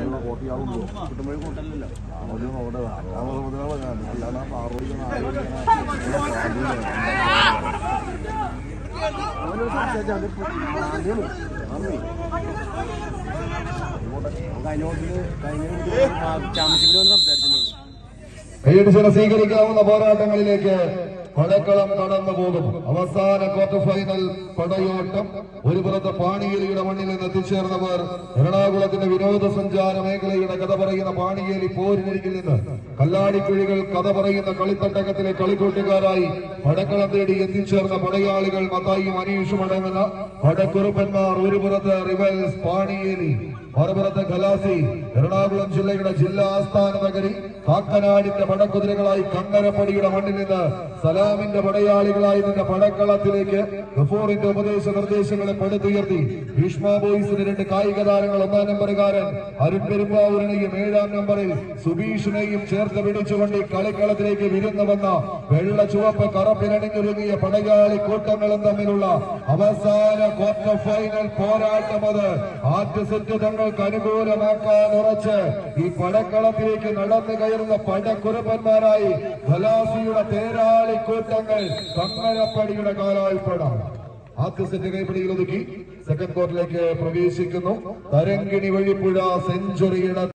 കോട്ടിയാളുള്ളൂ കിട്ടുമ്പോഴേ കൂട്ടല്ലല്ലോ അവിടെ അവിടെ മുതലാണ് അല്ലാതെ പാറോടി ചാമ്പ്യൻഷിപ്പിൽ സംസാരിച്ചിട്ടുള്ളൂ കൈയടിച്ചിട സ്വീകരിക്കാവുന്ന പോരാട്ടങ്ങളിലേക്ക് പടക്കളം കടന്നു പോകും അവസാന ക്വാർട്ടർ ഫൈനൽ പടയോട്ടം ഒരു പുറത്ത് പാണിയേലിയുടെ മണ്ണിൽ നിന്ന് എത്തിച്ചേർന്നവർ എറണാകുളത്തിന്റെ വിനോദസഞ്ചാര മേഖലയുടെ കഥ പറയുന്ന പാണിയേലി പോരിനരികിൽ നിന്ന് കല്ലാടിക്കുഴികൾ കഥ പറയുന്ന കളിത്തട്ടകത്തിലെ കളിക്കൂട്ടുകാരായി പടക്കളം തേടി എത്തിച്ചേർന്ന പടയാളികൾ മത്തായും അനീഷും അടങ്ങുന്ന പടക്കുറുപ്പന്മാർ ഒരു പുറത്ത് റിവൽസ് പാണിയേലി മറുപുറത്ത് ഖലാസി എറണാകുളം ജില്ലയുടെ ജില്ലാ ആസ്ഥാന നഗരി കാക്കനാടിന്റെ പടക്കുതിരകളായി കണ്ണരപ്പടിയുടെ മണ്ണിൽ നിന്ന് സലാമിന്റെ പടയാളികളായി നിന്ന പടക്കളത്തിലേക്ക് ഗഫൂറിന്റെ ഉപദേശ നിർദ്ദേശങ്ങളെ പടുത്തുയർത്തി ഭീഷ്മ ബോയ്സിന് രണ്ട് കായിക താരങ്ങൾ ഒന്നാം നമ്പറുകാരൻ അരുൺ പെരുമ്പാവൂരിനെയും ഏഴാം നമ്പറിൽ സുബീഷിനെയും ചേർത്ത് പിടിച്ചുകൊണ്ട് ഈ കളിക്കളത്തിലേക്ക് വിരുന്നു വന്ന വെള്ള ചുവപ്പ് കറപ്പിലണിഞ്ഞൊരുങ്ങിയ പടയാളി കൂട്ടങ്ങളും തമ്മിലുള്ള അവസാന ക്വാർട്ടർ ഫൈനൽ പോരാട്ടം അത് ആദ്യ സെറ്റ് തങ്ങൾക്ക് അനുകൂലമാക്കാൻ ഉറച്ച് ഈ പടക്കളത്തിലേക്ക് നടന്നു കയറുന്ന പടക്കുറുപ്പന്മാരായി ഖലാസിയുടെ തേരാളി കൂട്ടങ്ങൾ കങ്ങരപ്പടിയുടെ കാലാൽപ്പെടാം ആദ്യ സെറ്റ് കൈപ്പിടിയിൽ ഒതുക്കി സെക്കൻഡ് ക്വാർട്ടറിലേക്ക് പ്രവേശിക്കുന്നു തരങ്കിണി വഴിപ്പുഴ സെഞ്ചുറിയുടെ